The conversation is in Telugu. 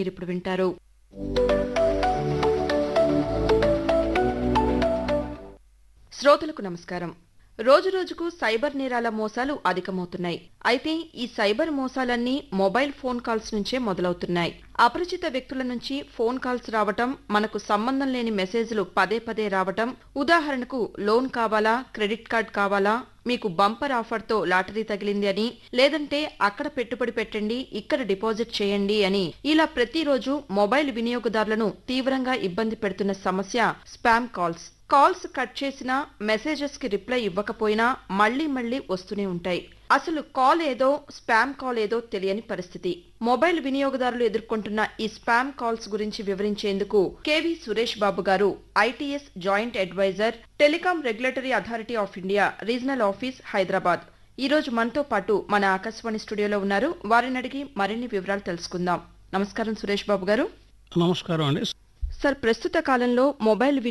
మీరిప్పుడు వింటారు శ్రోతలకు నమస్కారం రోజురోజుకు సైబర్ నేరాల మోసాలు అధికమవుతున్నాయి అయితే ఈ సైబర్ మోసాలన్నీ మొబైల్ ఫోన్ కాల్స్ నుంచే మొదలవుతున్నాయి అపరిచిత వ్యక్తుల నుంచి ఫోన్ కాల్స్ రావటం మనకు సంబంధం లేని మెసేజ్లు పదే పదే రావటం ఉదాహరణకు లోన్ కావాలా క్రెడిట్ కార్డ్ కావాలా మీకు బంపర్ ఆఫర్తో లాటరీ తగిలింది అని లేదంటే అక్కడ పెట్టుబడి పెట్టండి ఇక్కడ డిపాజిట్ చేయండి అని ఇలా ప్రతిరోజు మొబైల్ వినియోగదారులను తీవ్రంగా ఇబ్బంది పెడుతున్న సమస్య స్పామ్ కాల్స్ కాల్స్ కట్ చేసినా మెసేజెస్ కి రిప్లై ఇవ్వకపోయినా మళ్లీ మళ్లీ వస్తూనే ఉంటాయి అసలు కాల్ ఏదో స్పామ్ కాల్ ఏదో తెలియని పరిస్థితి మొబైల్ వినియోగదారులు ఎదుర్కొంటున్న ఈ స్పామ్ కాల్స్ గురించి వివరించేందుకు KV Suresh Babu garu ITS joint advisor telecom regulatory authority of India regional office Hyderabad ఈ రోజు మనతో పాటు మన ఆకాశవాణి స్టూడియోలో ఉన్నారు వారిని అడిగి మరిన్ని వివరాలు తెలుసుకుందాం నమస్కారం సురేష్ బాబు గారు నమస్కారం అండి సార్ ప్రస్తుత కాలంలో మొబైల్